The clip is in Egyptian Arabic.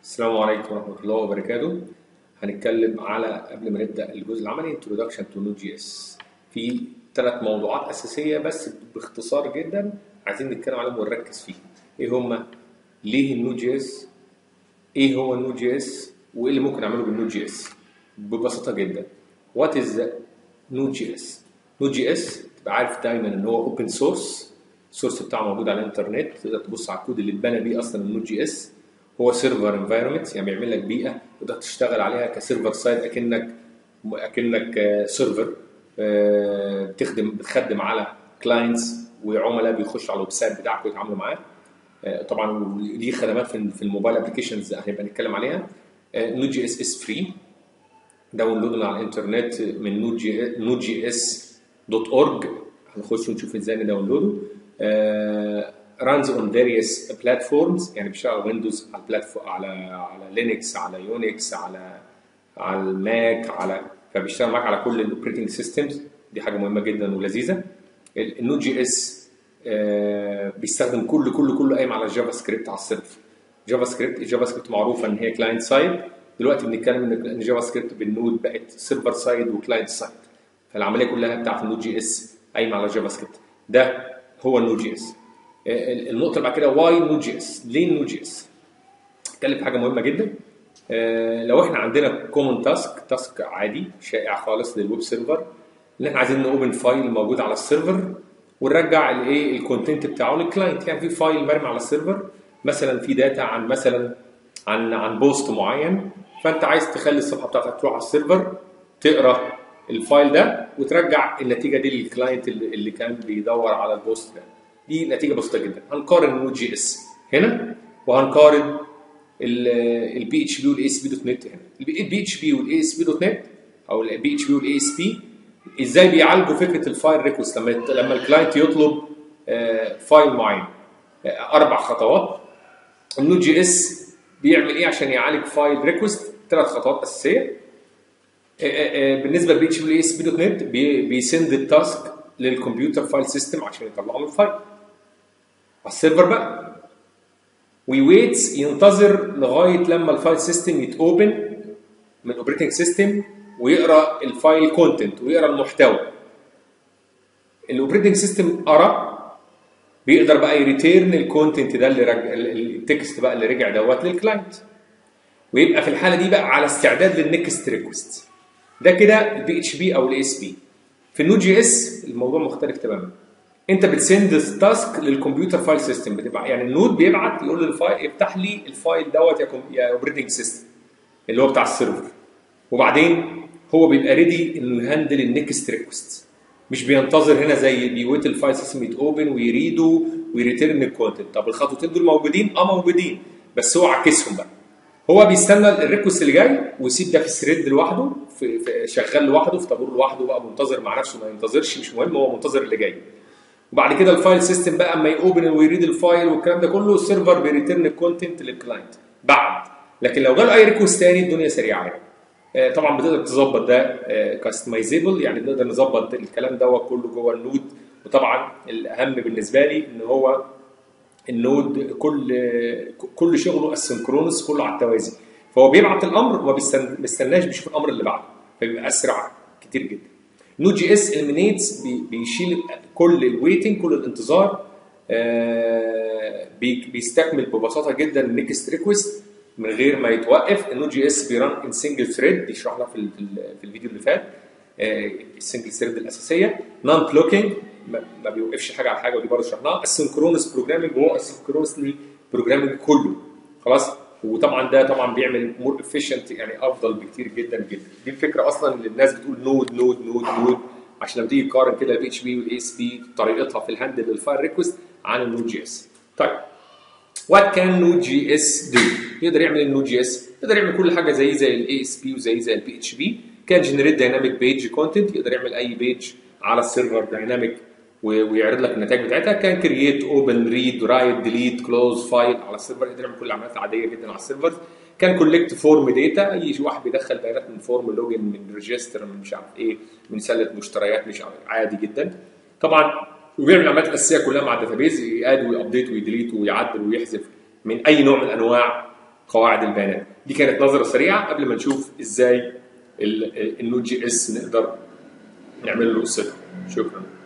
السلام عليكم ورحمة الله وبركاته هنتكلم على قبل ما نبدأ الجزء العملي Introduction to Node.js في ثلاث موضوعات أساسية بس باختصار جدا عايزين نتكلم عليهم ونركز فيهم إيه هما؟ ليه النود جي اس؟ إيه هو النود جي اس؟ وإيه اللي ممكن أعمله بالنود جي اس؟ ببساطة جدا What is نود جي اس؟ نود جي اس تبقى عارف دايما إن هو أوبن سورس السورس بتاعه موجود على الإنترنت تقدر تبص على الكود اللي اتبنى بيه أصلا النود جي اس هو سيرفر انفايرمنت يعني بيعمل لك بيئه تقدر تشتغل عليها كسيرفر سايد اكنك اكنك سيرفر بتخدم بتخدم على كلاينتس وعملاء بيخشوا على الويب سايت بتاعك ويتعاملوا معاه طبعا دي خدمات في الموبايل ابلكيشنز هنبقى نتكلم عليها نود جي اس اس فري داونلود على الانترنت من نود جي نود جي اس دوت اورج هنخش ونشوف ازاي نداونلوده runs on various platforms يعني بيشتغل على ويندوز على بلاتفورم على على لينكس على يونكس على على الماك على فبيشتغل معاك على كل الاوبريتنج سيستمز دي حاجه مهمه جدا ولذيذه النود جي اس بيستخدم كل كل كله قايم على الجافا سكريبت على السيرفر جافا سكريبت الجافا سكريبت معروفه ان هي كلاينت سايد دلوقتي بنتكلم ان جافا سكريبت بالنود بقت سيرفر سايد وكلاينت سايد فالعمليه كلها بتاعت النود جي اس قايمه على جافا سكريبت ده هو النود جي اس النقطه اللي بعد كده واي نود جي اس ليه نود جي اس اتكلم في حاجه مهمه جدا لو احنا عندنا كومن تاسك تاسك عادي شائع خالص للويب سيرفر اللي احنا عايزين نوبن فايل موجود على السيرفر ونرجع الايه الكونتنت بتاعه للكلاينت يعني في فايل مرمي على السيرفر مثلا في داتا عن مثلا عن عن بوست معين فانت عايز تخلي الصفحه بتاعتك تروح على السيرفر تقرا الفايل ده وترجع النتيجه دي للكلاينت اللي كان بيدور على البوست ده دي نتيجه بسيطه جدا هنقارن النود جي اس هنا وهنقارن البي اتش بي والاي اس بي دوت نت هنا البي اتش بي والاي اس بي دوت نت او البي اتش بي والاي اس بي ازاي بيعالجوا فكره الفايل ريكوست لما لما الكلاينت يطلب فايل معين اربع خطوات النود جي اس بيعمل ايه عشان يعالج فايل ريكوست ثلاث خطوات اساسيه بالنسبه للبي اتش بي والاي اس بي دوت نت بيسند التاسك للكمبيوتر فايل سيستم عشان يطلعوا من الفايل على السيرفر بقى ويويتس ينتظر لغايه لما الفايل سيستم يتوبن من الاوبريتنج سيستم ويقرا الفايل كونتنت ويقرا المحتوى الاوبريتنج سيستم قرا بيقدر بقى يريتيرن الكونتنت ده اللي رجع التكست بقى اللي رجع دوت للكلاينت ويبقى في الحاله دي بقى على استعداد للنكست ريكوست ده كده البي اتش بي او الاي اس بي في النود جي اس الموضوع مختلف تماما انت بتسند تاسك للكمبيوتر فايل سيستم بتبقى يعني النود بيبعت يقول للفايل افتح لي الفايل دوت يا يا اوبريتنج سيستم اللي هو بتاع السيرفر وبعدين هو بيبقى ريدي انه يهندل النكست ريكوست مش بينتظر هنا زي بيويت الفايل سيستم يتوبن ويريده ويريتيرن الكونتنت طب الخطوتين دول موجودين اه موجودين بس هو عكسهم بقى هو بيستنى الريكوست اللي جاي ويسيب ده في الثريد لوحده في, في شغال لوحده في طابور لوحده بقى منتظر مع نفسه ما ينتظرش مش مهم هو منتظر اللي جاي وبعد كده الفايل سيستم بقى اما يوبن ويريد الفايل والكلام ده كله السيرفر بيريترن الكونتنت للكلاينت بعد لكن لو جاله اي ريكوست تاني الدنيا سريعه يعني طبعا بتقدر تظبط ده كاستمايزيبل يعني نقدر نظبط الكلام دوت كله جوه النود وطبعا الاهم بالنسبه لي ان هو النود كل كل شغله اسynchronous كله على التوازي فهو بيبعت الامر وما بيستناش بيشوف الامر اللي بعده فبيبقى اسرع كتير جدا نود جي اس اليمينيتس بيشيل كل الويتنج كل الانتظار بيستكمل ببساطه جدا النكست ريكوست من غير ما يتوقف النود جي اس بيران ان سنجل ثريد دي شرحنا في في الفيديو اللي فات السنجل ثريد الاساسيه نون بلوكينج ما بيوقفش حاجه على حاجه ودي برضه شرحناها السنكرونس بروجرامنج وهو السنكرونسلي بروجرامنج كله خلاص وطبعا ده طبعا بيعمل مور افيشنت يعني افضل بكتير جدا جدا دي الفكره اصلا اللي الناس بتقول نود نود نود نود عشان لما تيجي تقارن كده البي اتش بي والاي اس بي طريقتها في الهاندل للفايل ريكوست عن النود جي اس طيب وات كان نود جي اس دو يقدر يعمل النود جي اس يقدر يعمل كل حاجه زي زي الاي اس بي وزي زي البي اتش بي كان جنريت دايناميك بيج كونتنت يقدر يعمل اي بيج على السيرفر دايناميك ويعرض لك النتائج بتاعتها كان كرييت اوبن ريد رايت ديليت كلوز فايل على السيرفر يقدر يعمل كل العمليات العاديه جدا على السيرفر كان كولكت فورم داتا اي واحد بيدخل بيانات من فورم لوجن من ريجستر من مش عارف ايه من سله مشتريات مش عارف عادي جدا طبعا وبيعمل العمليات الاساسيه كلها مع الداتابيز ياد ويابديت ويديليت ويعدل ويحذف من اي نوع من انواع قواعد البيانات دي كانت نظره سريعه قبل ما نشوف ازاي ال- النود جي اس نقدر نعمل له قصته شكرا